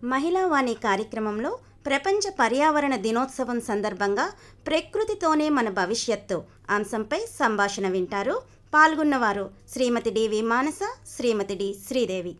మహిళా వాణి కార్యక్రమంలో ప్రపంచ పర్యావరణ దినోత్సవం సందర్భంగా ప్రకృతితోనే మన భవిష్యత్తు అంశంపై సంభాషణ వింటారు పాల్గొన్నవారు శ్రీమతి డివి మానస శ్రీమతి డి శ్రీదేవి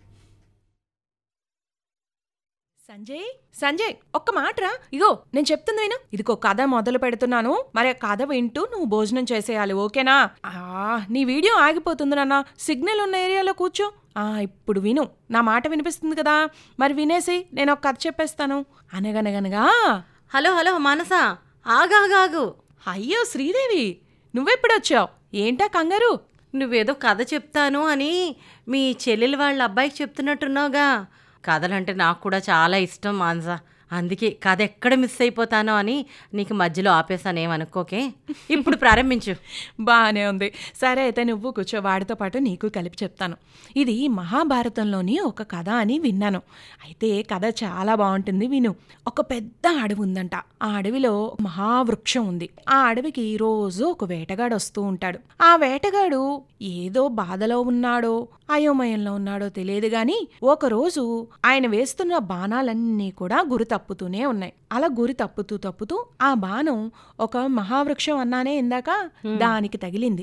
సంజయ్ సంజయ్ ఒక్క మాటరా ఇగో నేను చెప్తుంది విను ఇదిగో కథ మొదలు పెడుతున్నాను మరి ఆ కథ వింటూ నువ్వు భోజనం చేసేయాలి ఓకేనా ఆ నీ వీడియో ఆగిపోతుంది నాన్న సిగ్నల్ ఉన్న ఏరియాలో కూర్చో ఆ ఇప్పుడు విను నా మాట వినిపిస్తుంది కదా మరి వినేసి నేను ఒక కథ చెప్పేస్తాను అనగనగనగా హలో హలో మానస ఆగాగాగు అయ్యో శ్రీదేవి నువ్వెప్పుడొచ్చావు ఏంటా కంగారు నువ్వేదో కథ చెప్తాను అని మీ చెల్లెలు వాళ్ళ అబ్బాయికి చెప్తున్నట్టున్నావుగా కథలంటే నాకు కూడా చాలా ఇష్టం మానస అందుకే కథ ఎక్కడ మిస్ అయిపోతానో అని నీకు మధ్యలో ఆపేసాను ఏమనుకోకే ఇప్పుడు ప్రారంభించు బాగానే ఉంది సరే అయితే నువ్వు కూర్చో వాడితో పాటు నీకు కలిపి చెప్తాను ఇది మహాభారతంలోని ఒక కథ అని విన్నాను అయితే కథ చాలా బాగుంటుంది విను ఒక పెద్ద అడవి ఉందంట ఆ అడవిలో మహావృక్షం ఉంది ఆ అడవికి రోజు ఒక వేటగాడు వస్తూ ఉంటాడు ఆ వేటగాడు ఏదో బాధలో ఉన్నాడో అయోమయంలో ఉన్నాడో తెలియదు గాని ఒకరోజు ఆయన వేస్తున్న బాణాలన్నీ కూడా గురి తప్పుతూనే ఉన్నాయి అలా గురి తప్పుతూ తప్పుతూ ఆ బాణం ఒక మహావృక్షం అన్నానే ఇందాక దానికి తగిలింది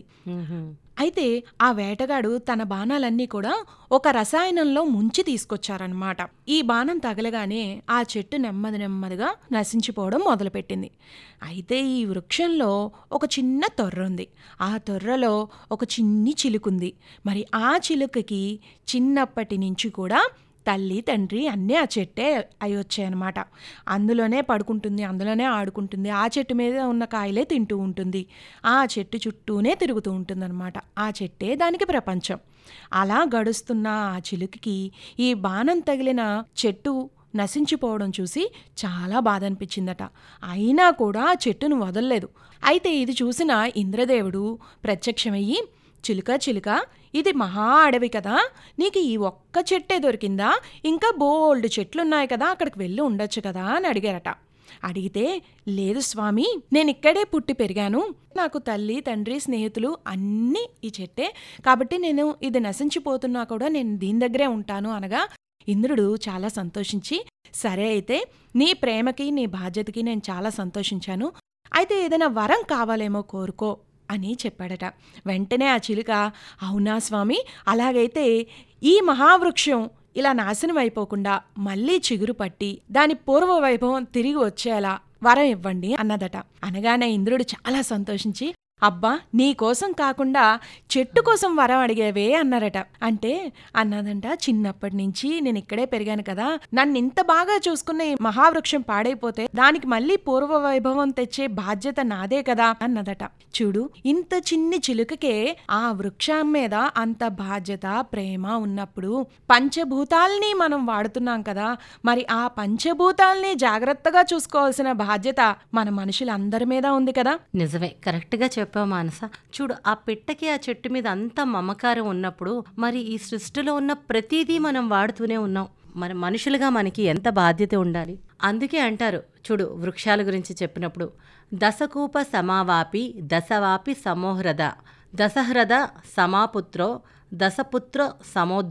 అయితే ఆ వేటగాడు తన బాణాలన్నీ కూడా ఒక రసాయనంలో ముంచి తీసుకొచ్చారనమాట ఈ బాణం తగలగానే ఆ చెట్టు నెమ్మది నెమ్మదిగా నశించిపోవడం మొదలుపెట్టింది అయితే ఈ వృక్షంలో ఒక చిన్న తొర్ర ఉంది ఆ తొర్రలో ఒక చిన్ని చిలుకుంది మరి ఆ చిలుకకి చిన్నప్పటి నుంచి కూడా తల్లి తండ్రి అన్నీ ఆ చెట్టే అయి వచ్చాయన్నమాట అందులోనే పడుకుంటుంది అందులోనే ఆడుకుంటుంది ఆ చెట్టు మీద ఉన్న కాయలే తింటూ ఉంటుంది ఆ చెట్టు చుట్టూనే తిరుగుతూ ఉంటుందన్నమాట ఆ చెట్టే దానికి ప్రపంచం అలా గడుస్తున్న ఆ చిలుకకి ఈ బాణం తగిలిన చెట్టు నశించిపోవడం చూసి చాలా బాధ అనిపించిందట అయినా కూడా ఆ చెట్టును వదలలేదు అయితే ఇది చూసిన ఇంద్రదేవుడు ప్రత్యక్షమయ్యి చిలుక చిలుక ఇది మహా అడవి కదా నీకు ఈ ఒక్క చెట్టే దొరికిందా ఇంకా బోల్డ్ చెట్లున్నాయి కదా అక్కడికి వెళ్ళి ఉండొచ్చు కదా అని అడిగారట అడిగితే లేదు స్వామి నేను ఇక్కడే పుట్టి పెరిగాను నాకు తల్లి తండ్రి స్నేహితులు అన్నీ ఈ చెట్టే కాబట్టి నేను ఇది నశించిపోతున్నా కూడా నేను దీని దగ్గరే ఉంటాను అనగా ఇంద్రుడు చాలా సంతోషించి సరే అయితే నీ ప్రేమకి నీ బాధ్యతకి నేను చాలా సంతోషించాను అయితే ఏదైనా వరం కావాలేమో కోరుకో అని చెప్పాడట వెంటనే ఆ చిలుక అవునా స్వామి అలాగైతే ఈ మహావృక్షం ఇలా నాశనం అయిపోకుండా మళ్ళీ చిగురు పట్టి దాని పూర్వ వైభవం తిరిగి వచ్చేలా వరం ఇవ్వండి అన్నదట అనగానే ఇంద్రుడు చాలా సంతోషించి అబ్బా నీ కోసం కాకుండా చెట్టు కోసం వరం అడిగేవే అన్నారట అంటే అన్నదంట చిన్నప్పటి నుంచి నేను ఇక్కడే పెరిగాను కదా నన్ను ఇంత బాగా చూసుకున్న ఈ మహావృక్షం పాడైపోతే దానికి మళ్ళీ పూర్వ వైభవం తెచ్చే బాధ్యత నాదే కదా అన్నదట చూడు ఇంత చిన్ని చిలుకకే ఆ వృక్షం మీద అంత బాధ్యత ప్రేమ ఉన్నప్పుడు పంచభూతాల్ని మనం వాడుతున్నాం కదా మరి ఆ పంచభూతాల్ని జాగ్రత్తగా చూసుకోవాల్సిన బాధ్యత మన మనుషులందరి మీద ఉంది కదా నిజమే కరెక్ట్గా చెప్పావు మానస చూడు ఆ పిట్టకి ఆ చెట్టు మీద అంత మమకారం ఉన్నప్పుడు మరి ఈ సృష్టిలో ఉన్న ప్రతిదీ మనం వాడుతూనే ఉన్నాం మన మనుషులుగా మనకి ఎంత బాధ్యత ఉండాలి అందుకే అంటారు చూడు వృక్షాల గురించి చెప్పినప్పుడు దశకూప సమావాపి దశవాపి సమోహ్రద దశహ్రద సమాపుత్రో దశపుత్ర సమోద్